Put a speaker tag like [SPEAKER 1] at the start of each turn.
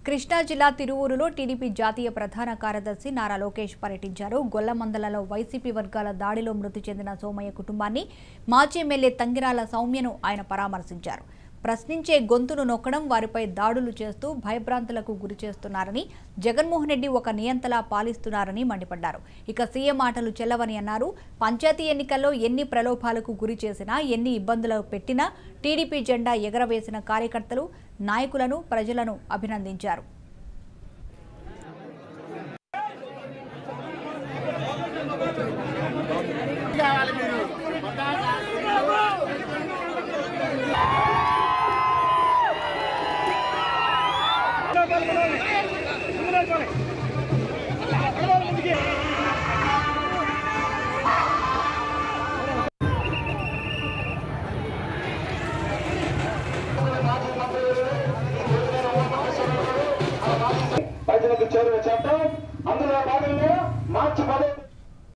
[SPEAKER 1] కృష్ణా జిల్లా తిరువూరులో టీడీపీ జాతీయ ప్రధాన కార్యదర్శి నారా లోకేష్ పర్యటించారు గొల్లమందలలో వైసీపీ వర్గాల దాడిలో మృతి చెందిన సోమయ్య కుటుంబాన్ని మాజీ ఎమ్మెల్యే తంగిరాల సౌమ్యను ఆయన పరామర్శించారు ప్రశ్నించే గొంతును నొక్కడం వారిపై దాడులు చేస్తూ భయభ్రాంతులకు గురి చేస్తున్నారని జగన్మోహన్ రెడ్డి ఒక నియంతలా పాలిస్తున్నారని మండిపడ్డారు ఇక సీఎం మాటలు చెల్లవని అన్నారు పంచాయతీ ఎన్నికల్లో ఎన్ని ప్రలోభాలకు గురి చేసినా ఎన్ని ఇబ్బందులు పెట్టినా టీడీపీ జెండా ఎగరవేసిన కార్యకర్తలు నాయకులను ప్రజలను అభినందించారు
[SPEAKER 2] ప్రజలకు చేరువ చేద్దాం అందులో భాగంగా మార్చి పదవి